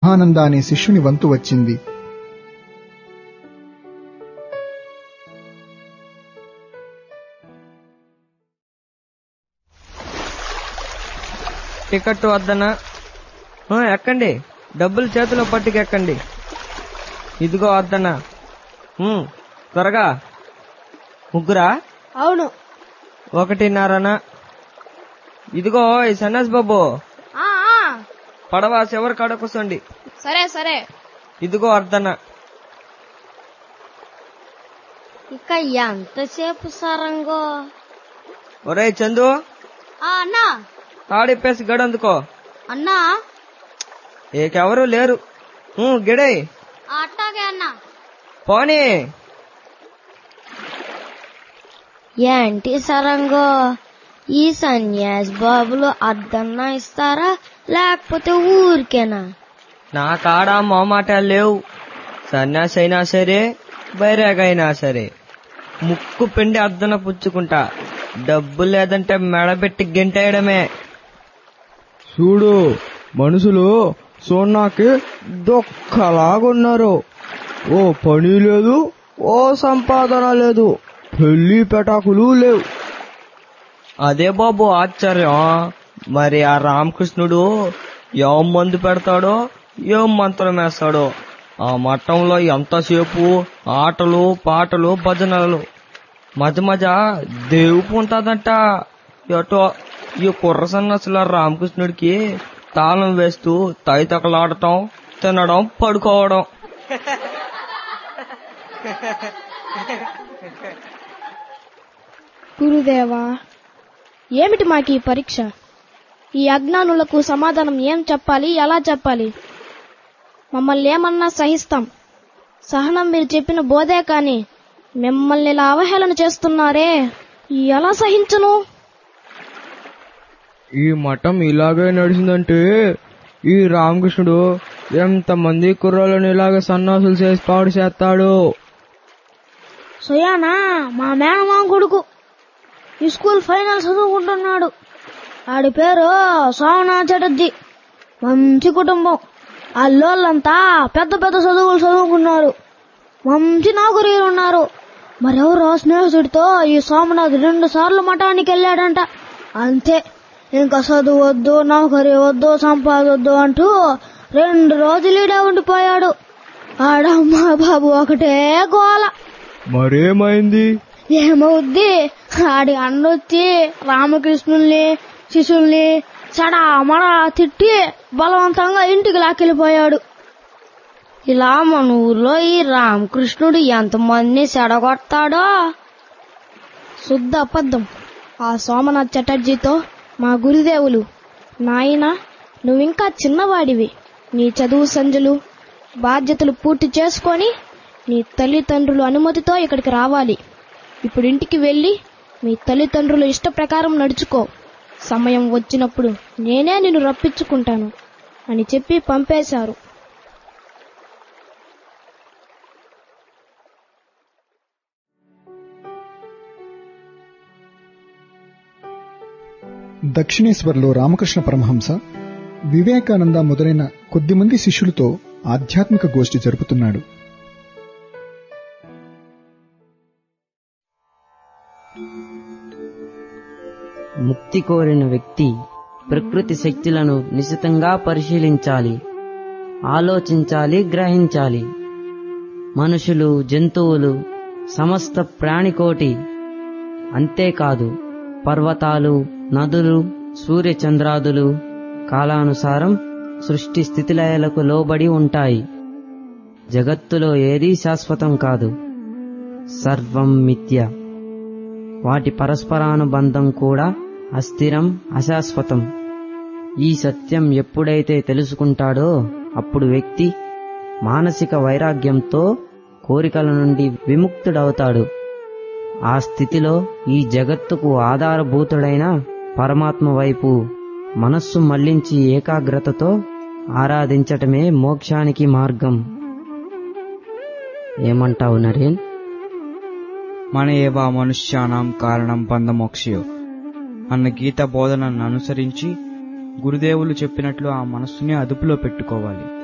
ఆనంద అనే శిష్యుని వంతు వచ్చింది టికెట్ వద్దనా ఆ, ఎక్కండి డబ్బులు చేతిలో పట్టుకెక్కండి ఇదిగో వద్దనా ఉమ్, త్వరగా ముగ్గురా అవును ఒకటిన్నరనా ఇదిగో ఈ సన్నాస్ బాబు ఆ ఆ, పడవ చివరి కాడ కూర్చోండి సరే సరే ఇదిగో అర్ధనా ఇక ఎంతసేపు సరంగో ఒరే చందు ఆ అన్నా తాడిప్పేసి గడందుకో అన్నా ఏకెవరూ లేరు ఉమ్, గిడై ఆ అట్టాగే అన్నా పోనీ ఏంటి సరంగో ఈ సన్యాస్ బాబులు అద్దన్నా ఇస్తారా లేకపోతే ఊరికేనా నా కాడ మొమాటాలు లేవు సన్యాసి అయినా సరే బైరాగైనా సరే ముక్కు పిండి అద్దన పుచ్చుకుంటా డబ్బు లేదంటే మెడబెట్టి గెంటేయడమే చూడు మనుషులు సోనాకి దొక్కలాగున్నారు ఓ పని లేదు ఓ సంపాదన లేదు పెళ్లి పెటాకులు లేవు అదే బాబు ఆశ్చర్యం మరి ఆ రామకృష్ణుడు ఏం మందు పెడతాడో ఏం మంత్రం వేస్తాడో ఆ మఠంలో ఎంతసేపు ఆటలు పాటలు భజనలు మధ్య మధ్య దేవుపు ఉంటదంట ఎటో ఈ కుర్ర సన్నసుల రామకృష్ణుడికి తాళం వేస్తూ తైతకలాడటం తినడం పడుకోవడం గురుదేవా ఏమిటి మాకీ పరీక్ష ఈ అజ్ఞానులకు సమాధానం ఏం చెప్పాలి ఎలా చెప్పాలి మమ్మల్ని ఏమన్నా సహిస్తాం సహనం మీరు చెప్పిన బోధే కాని మిమ్మల్ని ఇలా అవహేళన చేస్తున్నారే ఎలా సహించను ఈ మఠం ఇలాగే నడిచిందంటే ఈ రామకృష్ణుడు ఎంతమంది కుర్రాళ్ళని ఇలాగే సన్నాసులు చేసి పాడు చేస్తాడు సుయానా మా మేనమా కొడుకు ఈ స్కూల్ ఫైనల్ చదువుకుంటున్నాడు ఆడి పేరు సోమనాథ్ చటర్జీ మంచి కుటుంబం అల్లోళ్ళంతా పెద్ద పెద్ద చదువులు చదువుకున్నారు మంచి నౌకరీలు ఉన్నారు మరెవరో స్నేహితుడితో ఈ సోమనాథ్ రెండు సార్లు మఠానికి వెళ్ళాడంట అంతే ఇంకా చదువు వద్దు నౌకరీ వద్దు సంపాదొద్దు అంటూ రెండు రోజులు ఈడే ఉండిపోయాడు ఆడమ్మ బాబు ఒకటే గోల మరేమైంది ఏమవుద్ది ఆడి అన్నొచ్చి రామకృష్ణుల్ని శిష్యుల్ని చడా మడా తిట్టి బలవంతంగా ఇంటికి లాక్కెళ్ళిపోయాడు ఇలా మన ఊర్లో ఈ రామకృష్ణుడు ఎంతమందిని చెడగొడతాడో శుద్ధ అబద్ధం ఆ సోమనాథ్ చటర్జీతో మా గురుదేవులు నాయనా నువ్వింకా చిన్నవాడివి నీ చదువు సంజలు బాధ్యతలు పూర్తి చేసుకొని నీ తల్లిదండ్రుల అనుమతితో ఇక్కడికి రావాలి ఇప్పుడు ఇంటికి వెళ్ళి మీ తల్లిదండ్రుల ఇష్ట ప్రకారం నడుచుకో సమయం వచ్చినప్పుడు నేనే నిన్ను రప్పించుకుంటాను అని చెప్పి పంపేశారు దక్షిణేశ్వర్లో రామకృష్ణ పరమహంస వివేకానంద మొదలైన కొద్దిమంది శిష్యులతో ఆధ్యాత్మిక గోష్ఠి జరుపుతున్నాడు ముక్తి కోరిన వ్యక్తి ప్రకృతి శక్తులను నిశితంగా పరిశీలించాలి ఆలోచించాలి గ్రహించాలి మనుషులు జంతువులు సమస్త ప్రాణికోటి అంతేకాదు పర్వతాలు నదులు సూర్యచంద్రాదులు కాలానుసారం సృష్టి స్థితిలయలకు లోబడి ఉంటాయి జగత్తులో ఏదీ శాశ్వతం కాదు సర్వం మిథ్య వాటి పరస్పరానుబంధం కూడా అస్థిరం అశాశ్వతం ఈ సత్యం ఎప్పుడైతే తెలుసుకుంటాడో అప్పుడు వ్యక్తి మానసిక వైరాగ్యంతో కోరికల నుండి విముక్తుడవుతాడు ఆ స్థితిలో ఈ జగత్తుకు ఆధారభూతుడైన పరమాత్మ వైపు మనస్సు మళ్లించి ఏకాగ్రతతో ఆరాధించటమే మోక్షానికి మార్గం ఏమంటావు నరేన్ మన ఏవా మనుష్యానాం కారణం బంధమోక్షయో అన్న గీత బోధనను అనుసరించి గురుదేవులు చెప్పినట్లు ఆ మనస్సుని అదుపులో పెట్టుకోవాలి